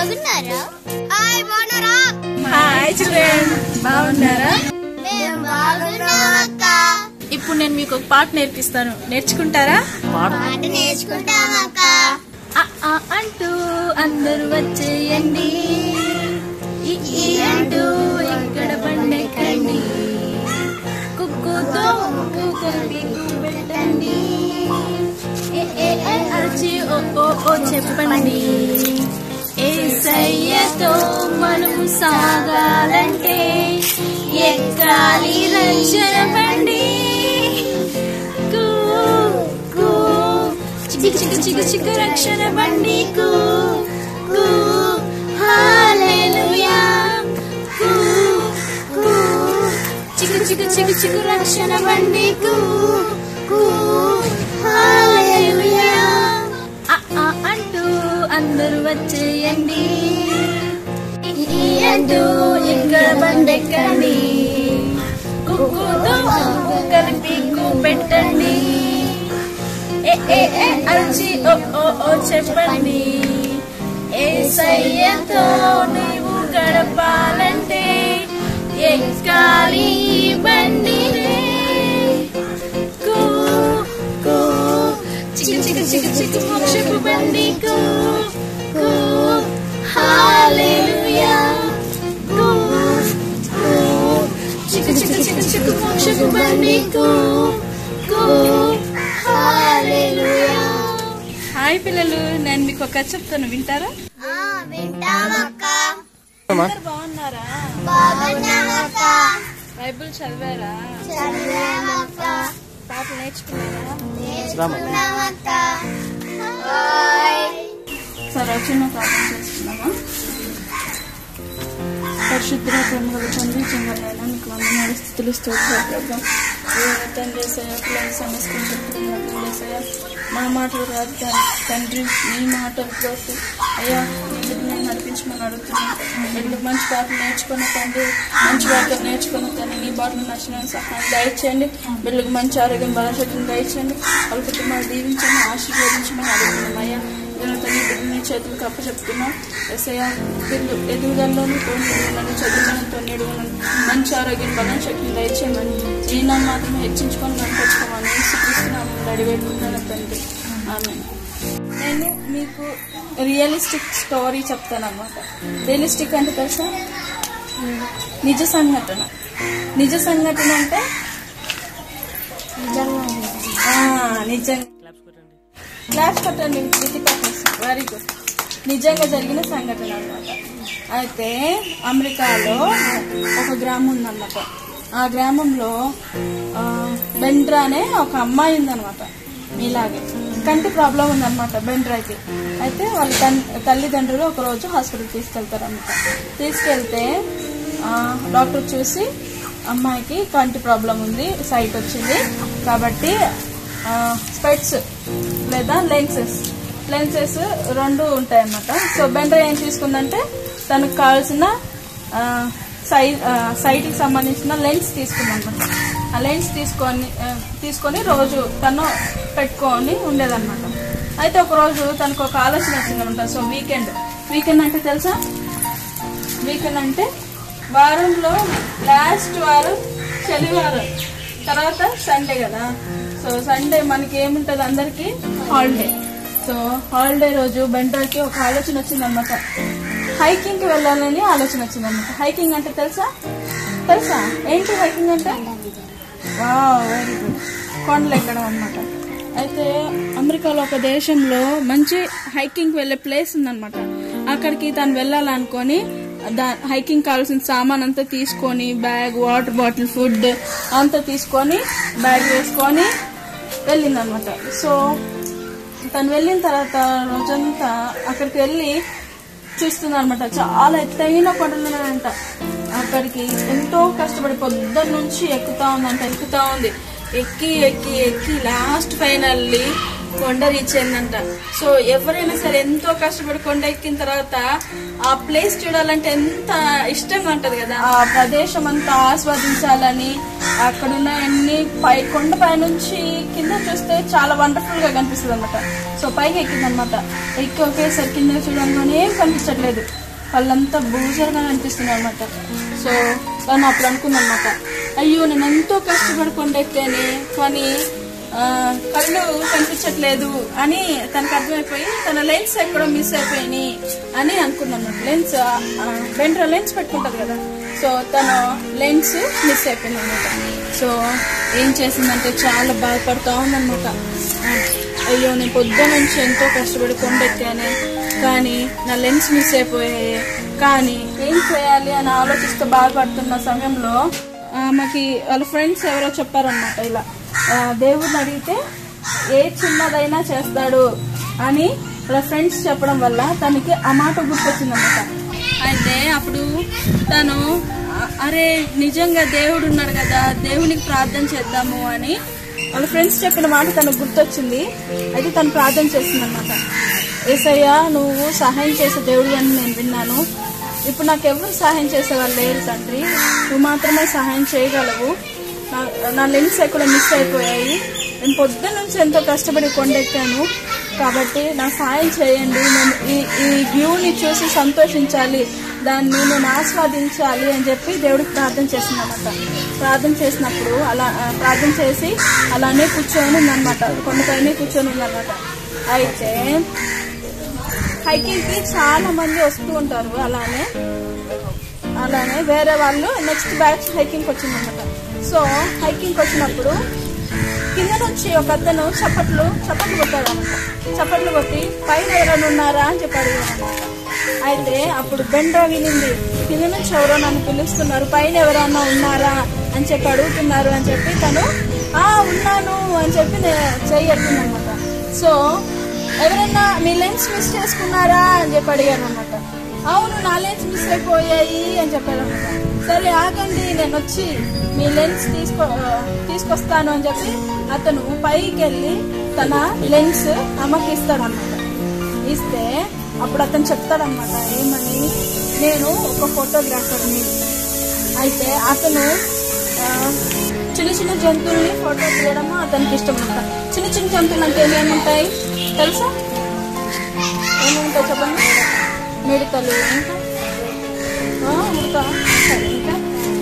బాగున్నారా హాయ్ బాగున్నారా hi children బాగున్నారా మేము బాగున్నాం అక్క ఇప్పుడు నేను మీకు ఒక పాట నేర్పిస్తాను నేర్చుకుంటారా పాట నేర్చుకుంటాం అక్క ఆ, ఆ అంటూ అందరూ వచ్చేయండి ఈ, ఈ అంటూ ఇక్కడ పండెక్కండి కుక్కుతో ఉప్పు కలిపి పెట్టండి ఏ ఏ ఏ అరిచి ఓ ఓ ఓ చెప్పండి ఏసయ్యతో మనము సాగాలంటే ఎక్కాలి రక్షణ బండి కూ, కూ, చిక్కు చిక్కు చిక్కు చిక్కు రక్షణ బండి కూ, కూ, హల్లెలూయా. కూ, కూ, చిక్కు చిక్కు చిక్కు చిక్కు రక్షణ బండి కూ, కూ, హల్లెలూయా. ఆ, ఆ అంటూ అందరూ వచ్చేయండి ఈ అంటూ ఇక్కడ బండెక్కండి కుక్కుతో ఉప్పు కలిపి పెట్టండి ఏ ఏ ఏ అరిచి ఓ ఓ ఓ చెప్పండి ఏ సయ్యతో నీవు గడపాలంటే ఎక్కాలి ఈ బండినే కూ కూ చిక్కు చిక్కు చిక్కు చిక్కు మోక్షపు బండి కూ కూ హల్లెలూయా కూ కూ చిక్కు చిక్కు చిక్కు చిక్కు మోక్షపు బండి కూ కూ హల్లెలూయా హాయ్ పిల్లలు నేను మీకు ఒక కథ చెప్తాను వింటారా ఆ, వింటాం అక్క అందరు బాగున్నారా బాగున్నాం అక్క బైబిల్ చదివారా చదివాం అక్క పాటలు నేర్చుకున్నారా నేర్చుకున్నాం అక్క హాయ్ సరే చిన్న ప్రార్థన చేసుకున్నామా పరిశుద్ధ ప్రేమగల తండ్రి చెంగలైన నీకు వందనాలు స్థితులు స్తోత్రం తండ్రి ఏసయ్య, పిల్లల సమస్యలు చెప్తున్నట్లు ఏసయ్య, మా మాటలు కాదు తండ్రి. తండ్రి నీ మాటలు తోటి అయ్యా ఎందుకు నేను నడిపించమని అడుగుతున్నాను ఎందుకు మంచి పాటలు నేర్చుకున్న తండ్రి మంచి పాటలు నేర్చుకున్న తండ్రి నీ బాటలు నచ్చిన సహాయం దయచేయండి వీళ్ళకి మంచి ఆరోగ్యం బలశక్తిని దయచేయండి వాళ్ళ కుటుంబాలు దీవించండి ఆశీర్వదించమని అడుగుతున్నాం అయ్యా ఇదిగో తండ్రి బిడ్డలు నీ చేతులకు అప్ప చెప్తున్నా ఎస్ఐ పిల్లలు ఎదుగుదలలోని తోడు చదువులను తొన్నిడు మంచి ఆరోగ్యం బలం శక్తిని దయచేయమని ఈ నన్ను మాత్రం హెచ్చించుకొని కనిపించుకోమని శ్రీకృష్ణ అడిగేట్టుకున్నాను తండ్రి ఆమె నేను మీకు రియలిస్టిక్ స్టోరీ చెప్తాను అనమాట రియలిస్టిక్ అంటే తెలుసా నిజ సంఘటన నిజ సంఘటన అంటే ఆ, నిజంగా క్లాస్ కొట్టండి వెరీ గుడ్ నిజంగా జరిగిన సంఘటన అన్నమాట అయితే అమెరికాలో ఒక గ్రామం ఉందన్నమాట ఆ గ్రామంలో ఆ, బెండ్రా అనే ఒక అమ్మాయి ఉందన్నమాట మీలాగే కంటి ప్రాబ్లం ఉందన్నమాట బెండ్రాకి అయితే వాళ్ళ తన్- తల్లిదండ్రులు ఒక రోజు హాస్పిటల్ తీసుకెళ్తారన్నమాట తీసుకెళ్తే ఆ, డాక్టర్ చూసి అమ్మాయికి కంటి ప్రాబ్లం ఉంది సైట్ వచ్చింది కాబట్టి స్పెట్స్ లేదా లెన్సెస్ లెన్సెస్ రెండు ఉంటాయి అన్నమాట సో బెండ్రా ఏం తీసుకుందంటే తనకు కావాల్సిన సై సైట్ కి సంబంధించిన లెన్స్ తీసుకుందన్నమాట ఆ లెన్స్ తీసుకొని ఆ, తీసుకొని రోజు తను పెట్టుకొని ఉండేదన్నమాట అయితే ఒక రోజు తనకు ఒక ఆలోచన వచ్చిందన్నమాట సో వీకెండ్ వీకెండ్ అంటే తెలుసా వీకెండ్ అంటే వారంలో లాస్ట్ వారం శనివారం తర్వాత సండే కదా సో సండే మనకి ఏముంటది అందరికి హాలిడే సో హాలిడే రోజు బెంటర్కి ఒక ఆలోచన వచ్చిందనమాట హైకింగ్ కి వెళ్ళాలని ఆలోచన వచ్చిందనమాట హైకింగ్ అంటే తెలుసా తెలుసా ఏంటి హైకింగ్ అంటే వెరీ గుడ్ కొండలు ఎక్కడం అనమాట అయితే అమెరికాలో ఒక దేశంలో మంచి హైకింగ్ వెళ్ళే ప్లేస్ ఉందన్నమాట అక్కడికి తను వెళ్ళాలనుకొని దా హైకింగ్ కావాల్సిన సామాన్ అంతా తీసుకొని బ్యాగ్ వాటర్ బాటిల్ ఫుడ్ అంతా తీసుకొని బ్యాగ్ వేసుకొని వెళ్ళిందనమాట సో తను వెళ్ళిన తర్వాత రోజంతా అక్కడికి వెళ్ళి చూస్తుంది అనమాట చాలా ఎత్తైన కొండలు ఉన్నాయంట అక్కడికి ఎంతో కష్టపడి పొద్దున్న నుంచి ఎక్కుతా ఉందంట ఎక్కుతా ఉంది ఎక్కి ఎక్కి ఎక్కి లాస్ట్ ఫైనల్లీ కొండ రీచ్ అయిందంట సో ఎవరైనా సరే ఎంతో కష్టపడి కొండ ఎక్కిన తర్వాత ఆ ప్లేస్ చూడాలంటే ఎంత ఇష్టంగా ఉంటది కదా ఆ ప్రదేశం అంతా ఆస్వాదించాలని అక్కడ ఉన్న అన్ని పై కొండ పై నుంచి కింద చూస్తే చాలా వండర్ఫుల్ గా కనిపిస్తుంది అనమాట సో పైకి ఎక్కింది అనమాట ఎక్కి ఒకేసారి కింద చూడంగానే ఏం కనిపించట్లేదు వాళ్ళంతా బూజర్గా అనిపిస్తుంది అనమాట సో తను అప్పుడు అనుకుందనమాట అయ్యో నేను ఎంతో కష్టపడి కొండెక్కానే కానీ ఆ, కళ్ళు కనిపించట్లేదు అని తనకు అర్థమైపోయి తన లెన్స్ ఎక్కడో మిస్ అయిపోయినాయి అని అనుకున్నమాట లెన్స్ వెంట్ర లెన్స్ పెట్టుకుంటది కదా సో తను లెన్స్ మిస్ అయిపోయింది అనమాట సో ఏం చేసిందంటే చాలా బాధపడుతూ ఉందన్నమాట అయ్యో నేను పొద్దున నుంచి ఎంతో కష్టపడి కొండెక్కాను కానీ నా లెన్స్ మిస్ అయిపోయాయి కానీ ఏం చేయాలి అని ఆలోచిస్తూ బాధపడుతున్న సమయంలో ఆమెకి వాళ్ళ ఫ్రెండ్స్ ఎవరో చెప్పారనమాట ఇలా ఆ, దేవుడిని అడిగితే ఏ చిన్నదైనా చేస్తాడు అని వాళ్ళ ఫ్రెండ్స్ చెప్పడం వల్ల తనకి ఆ మాట గుర్తొచ్చిందన్నమాట అయితే అప్పుడు తను "అ- అరే నిజంగా దేవుడు ఉన్నాడు కదా దేవునికి ప్రార్థన చేద్దాము అని వాళ్ళ ఫ్రెండ్స్ చెప్పిన మాట తనకు గుర్తొచ్చింది అయితే తను ప్రార్థన చేసిందనమాట ఏసయ్య నువ్వు సహాయం చేసే దేవుడు అని నేను విన్నాను ఇప్పుడు నాకు ఎవరు సహాయం చేసేవాళ్ళు లేరు తండ్రి నువ్వు మాత్రమే సహాయం చేయగలవు నా- నా లెన్స్ ఎక్కడ మిస్ అయిపోయాయి నేను పొద్దున్న నుంచి ఎంతో కష్టపడి కొండెక్కాను కాబట్టి నా సాయం చేయండి నేను ఈ ఈ వ్యూని చూసి సంతోషించాలి దాన్ని నేను ఆస్వాదించాలి అని చెప్పి దేవుడికి ప్రార్థన చేసిందన్నమాట ప్రార్థన చేసినప్పుడు అలా ఆ, ప్రార్థన చేసి అలానే కూర్చొని ఉందన్నమాట కొండపైనే కూర్చొని ఉందన్నమాట అయితే హైకింగ్ కి చాలా మంది వస్తూ ఉంటారు అలానే అలానే వేరే వాళ్ళు నెక్స్ట్ బ్యాచ్ హైకింగ్ వచ్చిందన్నమాట సో హైకింగ్ వచ్చినప్పుడు కింద నుంచి ఒక అతను చప్పట్లు చప్పట్లు కొట్టాడు అనమాట చప్పట్లు కొట్టి పైన ఎవరైనా ఉన్నారా అని చెప్పి అడిగాడు అనమాట అయితే అప్పుడు బెండ్రా వినింది కింద నుంచి ఎవరో నన్ను పిలుస్తున్నారు పైన ఎవరైనా ఉన్నారా అని చెప్పి అడుగుతున్నారు అని చెప్పి తను ఆ ఉన్నాను అని చెప్పి చెయ్యట్టుంది అనమాట సో ఎవరైనా మీ లెన్స్ మిస్ చేసుకున్నారా అని చెప్పి అడిగారు అనమాట అవును నా లెన్స్ మిస్ అయిపోయాయి అని చెప్పారు అనమాట సరే ఆగండి నేను వచ్చి మీ లెన్స్ తీసుకో తీసుకొస్తాను అని చెప్పి అతను పైకి వెళ్ళి తన లెన్స్ అమ్మకి ఇస్తాడనమాట ఇస్తే అప్పుడు అతను చెప్తాడనమాట ఏమని నేను ఒక ఫోటోగ్రాఫర్ని అయితే అతను ఆ, చిన్న చిన్న జంతువుల్ని ఫోటో తీయడం అతనికి ఇష్టం అనమాట చిన్న చిన్న జంతువులు అంటే ఏమేముంటాయి తెలుసా ఏమేముంటాయి చెప్పండి మిడతలు ఇంకా ఆ, ఉడత సరే ఇంకా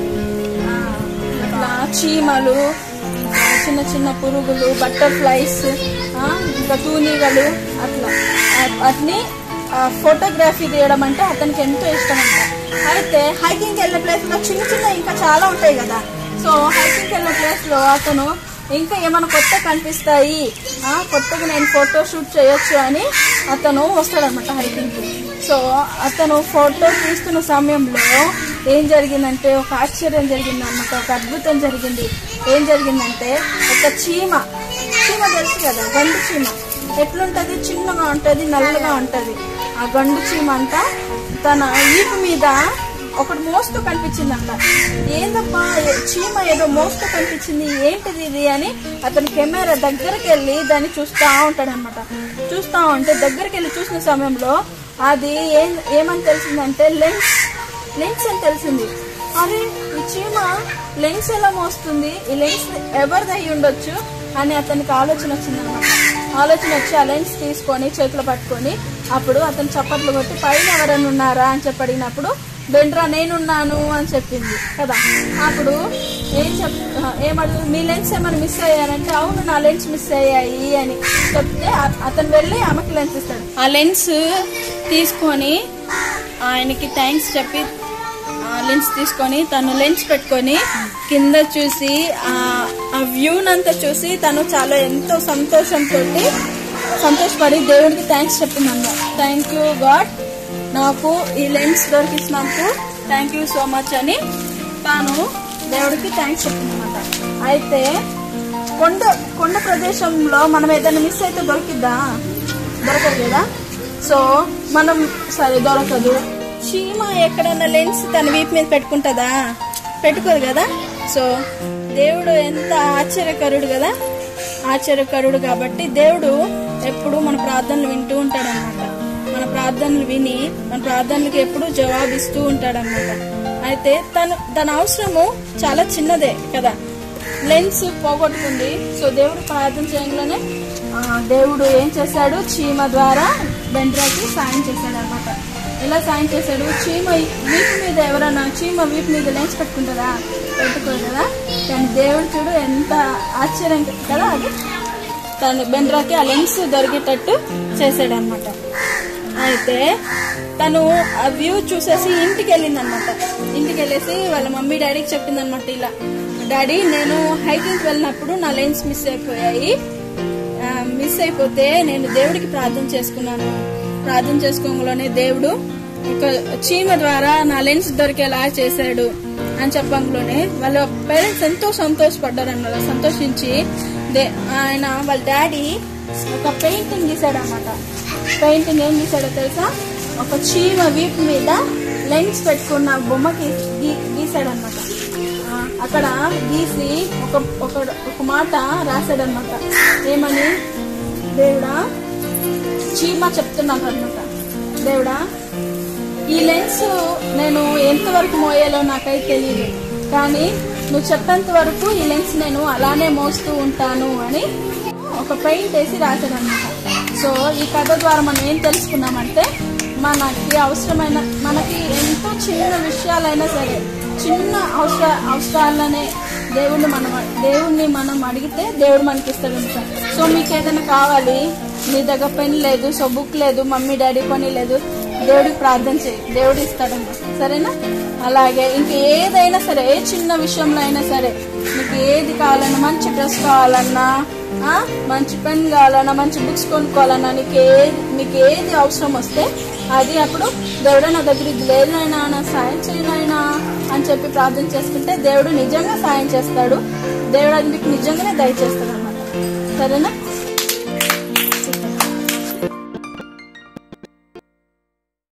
ఆ, ఇట్లా చీమలు ఆ, చిన్న చిన్న పురుగులు బటర్ఫ్లైస్ ఇంకా తూనీగలు అట్లా ఆ, వాటిని ఫోటోగ్రఫీ తీయడం అంటే అతనికి ఎంతో ఇష్టం అంట అయితే హైకింగ్ వెళ్ళే ప్లేస్ లో చిన్న చిన్న ఇంకా చాలా ఉంటాయి కదా సో హైకింగ్ వెళ్ళే ప్లేస్ లో అతను ఇంకా ఏమైనా కొత్త కనిపిస్తాయి ఆ, కొత్తగా నేను ఫోటో షూట్ చేయొచ్చు అని అతను వస్తాడనమాట హైకింగ్ కి సో అతను ఫోటో తీస్తున్న సమయంలో ఏం జరిగిందంటే ఒక ఆశ్చర్యం జరిగింది అనమాట ఒక అద్భుతం జరిగింది ఏం జరిగిందంటే ఒక చీమ చీమ తెలుసు కదా గండు చీమ ఎట్లుంటది చిన్నగా ఉంటది నల్లగా ఉంటది ఆ గండు చీమ అంట తన ఈపు మీద ఒకటి మోస్తూ కనిపించిందంట ఏందబ్బా ఏ- చీమ ఏదో మోస్తూ కనిపించింది ఏంటిది ఇది అని అతను కెమెరా దగ్గరికి వెళ్ళి దాన్ని చూస్తా ఉంటాడనమాట చూస్తా ఉంటే దగ్గరికి వెళ్ళి చూసిన సమయంలో అది ఏం ఏమని తెలిసిందంటే లెన్స్ లెన్స్ అని తెలిసింది అరే ఈ చీమ లెన్స్ ఎలా మోస్తుంది ఈ లెన్స్ ఎవరిది అయి ఉండొచ్చు అని అతనికి ఆలోచన వచ్చిందనమాట ఆలోచన వచ్చి ఆ లెన్స్ తీసుకొని చేతిలో పట్టుకొని అప్పుడు అతను చప్పట్లు కొట్టి పైన ఎవరైనా ఉన్నారా అని చెప్పి అడిగినప్పుడు బెండ్రా నేనున్నాను అని చెప్పింది కదా అప్పుడు ఏం చెప్ ఏమడుగు మీ లెన్స్ ఏమైనా మిస్ అయ్యారంటే అవును నా లెన్స్ మిస్ అయ్యాయి అని చెప్తే అ- అతను వెళ్ళి ఆమెకి లెన్స్ ఇస్తాడు ఆ లెన్స్ తీసుకొని ఆయనకి థ్యాంక్స్ చెప్పి ఆ లెన్స్ తీసుకొని తను లెన్స్ పెట్టుకొని కింద చూసి ఆ ఆ వ్యూనంతా చూసి తను చాలా ఎంతో సంతోషంతో సంతోషపడి దేవుడికి థ్యాంక్స్ చెప్పిందన్న థ్యాంక్ యూ గాడ్ నాకు ఈ లెన్స్ దొరికించినందుకు థ్యాంక్ యూ సో మచ్ అని తాను దేవుడికి థ్యాంక్స్ చెప్పిందన్నమాట అయితే కొండ కొండ ప్రదేశంలో మనం ఏదైనా మిస్ అయితే దొరికిద్దా దొరకదు కదా సో మనం సరే దొరకదు చీమ ఎక్కడైనా లెన్స్ తన వీపు మీద పెట్టుకుంటుందా పెట్టుకోదు కదా సో దేవుడు ఎంత ఆశ్చర్యకరుడు కదా ఆశ్చర్యకరుడు కాబట్టి దేవుడు ఎప్పుడు మన ప్రార్థనలు వింటూ ఉంటాడనమాట మన ప్రార్థనలు విని మన ప్రార్థనలకు ఎప్పుడు జవాబిస్తూ ఉంటాడనమాట అయితే తను తన అవసరము చాలా చిన్నదే కదా లెన్స్ పోగొట్టుకుంది సో దేవుడు ప్రార్థన చేయగానే ఆ, దేవుడు ఏం చేశాడు చీమ ద్వారా బెండ్రాకి సాయం చేశాడు అనమాట ఎలా సాయం చేశాడు చీమ వీపు మీద ఎవరైనా చీమ వీపు మీద లెన్స్ పెట్టుకుంటారా పెట్టుకోరు కదా కానీ దేవుడు చూడు ఎంత ఆశ్చర్యం కదా అది తను బెండ్రాకి ఆ లెన్స్ దొరికేటట్టు చేశాడు అనమాట అయితే తను ఆ వ్యూ చూసేసి ఇంటికి వెళ్ళింది అనమాట ఇంటికి వెళ్ళేసి వాళ్ళ మమ్మీ డాడీకి చెప్పింది అనమాట ఇలా డాడీ నేను హైకింగ్కి వెళ్ళినప్పుడు నా లెన్స్ మిస్ అయిపోయాయి ఆ, మిస్ అయిపోతే నేను దేవుడికి ప్రార్థన చేసుకున్నాను ప్రార్థన చేసుకోగానే దేవుడు ఒక చీమ ద్వారా నా లెన్స్ దొరికేలా చేశాడు అని చెప్పంలోనే వాళ్ళ పేరెంట్స్ ఎంతో సంతోషపడ్డారు అన్నమాట సంతోషించి దే- ఆయన వాళ్ళ డాడీ ఒక పెయింటింగ్ గీసాడు అనమాట పెయింటింగ్ ఏం గీసాడో తెలుసా ఒక చీమ వీపు మీద లెన్స్ పెట్టుకున్న బొమ్మకి గీ- గీసాడు అనమాట అక్కడ గీసి ఒక ఒక ఒక మాట రాశాడనమాట ఏమని దేవుడా చీమ చెప్తున్నాను అనమాట దేవుడా ఈ లెన్స్ నేను ఎంతవరకు మోయాలో నాకైతే తెలియదు కానీ నువ్వు చెప్పేంత వరకు ఈ లెన్స్ నేను అలానే మోస్తూ ఉంటాను అని ఒక పెయింట్ వేసి రాశాడనమాట సో ఈ కథ ద్వారా మనం ఏం తెలుసుకున్నామంటే మనకి అవసరమైన మనకి ఎంతో చిన్న విషయాలైనా సరే చిన్న అవసర అవసరాలనే దేవుణ్ణి మనం దేవుణ్ణి మనం అడిగితే దేవుడు మనకి ఇస్తాడు సో మీకు ఏదైనా కావాలి మీ దగ్గర పెన్ లేదు సో బుక్ లేదు మమ్మీ డాడీ పని లేదు దేవుడికి ప్రార్థన చేయి దేవుడు ఇస్తాడమ్మా సరేనా అలాగే ఇంక ఏదైనా సరే ఏ చిన్న విషయంలో అయినా సరే మీకు ఏది కావాలన్నా మంచి డ్రెస్ కావాలన్నా ఆ, మంచి పెన్ కావాలన్నా మంచి బుక్స్ కొనుక్కోవాలన్నా నీకు ఏది మీకు ఏది అవసరం వస్తే అది అప్పుడు దేవుడే నా దగ్గర ఇది లేదు నాయనా నా సాయం చేయనైనా అని చెప్పి ప్రార్థన చేసుకుంటే దేవుడు నిజంగా సాయం చేస్తాడు దేవుడు అది మీకు నిజంగానే దయచేస్తాడు అనమాట సరేనా